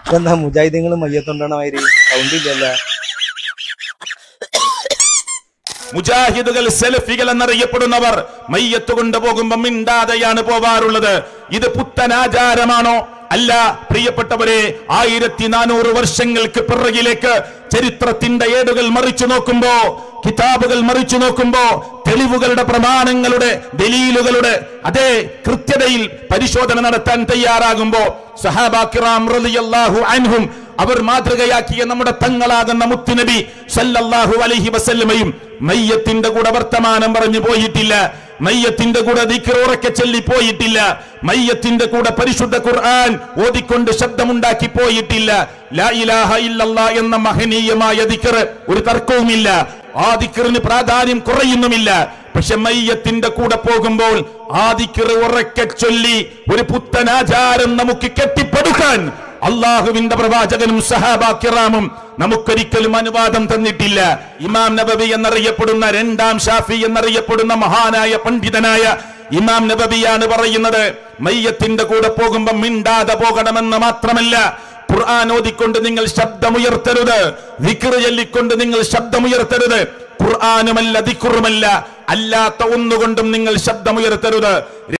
എന്താ മുജാഹിദീങ്ങൾ മയ്യത്തുണ്ടാണ മാതിരി സൗണ്ട് ഇല്ലല്ലോ മുജാഹിദുകൾ സെൽഫികൾ എന്നറിയപ്പെടുന്നവർ മയ്യത്ത് കൊണ്ടുപോകുമ്പോൾ മിണ്ടാതെയാണ് പോവാറുള്ളത് ഇത് പുത്തൻ ആചാരമാണോ അല്ല പ്രിയപ്പെട്ടവരെ ആയിരത്തി നാനൂറ് വർഷങ്ങൾക്ക് പിറകിലേക്ക് ചരിത്രത്തിന്റെ ഏടുകൾ മറിച്ചു നോക്കുമ്പോ കിതാബുകൾ മറിച്ചു നോക്കുമ്പോ തെളിവുകളുടെ പ്രമാണങ്ങളുടെ ദലീലുകളുടെ അതേ കൃത്യതയിൽ പരിശോധന നടത്താൻ തയ്യാറാകുമ്പോ സഹാബാക്കിറാം റളിയല്ലാഹു അൻഹും അവർ മാതൃകയാക്കിയ നമ്മുടെ തങ്ങളാകുന്ന മുത്തുനബി സല്ലല്ലാഹു അലൈഹി വസല്ലമയും മയ്യത്തിന്റെ കൂടെ വർത്തമാനം പറഞ്ഞു പോയിട്ടില്ല മയ്യത്തിന്റെ കൂടെ ദിക്ർ ഉറക്കെ ചൊല്ലി പോയിട്ടില്ല മയ്യത്തിന്റെ കൂടെ പരിശുദ്ധ ഖുർആൻ ഓതിക്കൊണ്ട് ശബ്ദമുണ്ടാക്കി പോയിട്ടില്ല ലാ ഇലാഹ ഇല്ലല്ലാ എന്ന മഹനീയമായ ദിക്ർ ഒരു തർക്കവുമില്ല ആ ദിക്റിന് പ്രാധാന്യം കുറയുന്നുമില്ല പക്ഷെ മയ്യത്തിന്റെ കൂടെ പോകുമ്പോൾ ആ ദിക്ർ ഉറക്കെ ചൊല്ലി ഒരു പുത്തനാചാരം നമുക്ക് കെട്ടിപ്പടുക്കാൻ അള്ളാഹുവിന്റെ പ്രവാചകനും സഹാബാക്കിറാമും നമുക്കൊരിക്കലും അനുവാദം തന്നിട്ടില്ല ഇമാം നബവി എന്നറിയപ്പെടുന്ന രണ്ടാം ഷാഫി എന്നറിയപ്പെടുന്ന മഹാനായ പണ്ഡിതനായ ഇമാം നബവിയാണ് പറയുന്നത് മയ്യത്തിന്റെ കൂടെ പോകുമ്പോൾ മിണ്ടാതെ പോകണമെന്ന് മാത്രമല്ല ഖുർആൻ ഓതിക്കൊണ്ട് നിങ്ങൾ ശബ്ദമുയർത്തരുത് ദിക്ർ ചൊല്ലിക്കൊണ്ട് നിങ്ങൾ ശബ്ദമുയർത്തരുത് ഖുർആനുമല്ല ദിക്റുമല്ല അല്ലാത്ത ഒന്നുകൊണ്ടും നിങ്ങൾ ശബ്ദമുയർത്തരുത്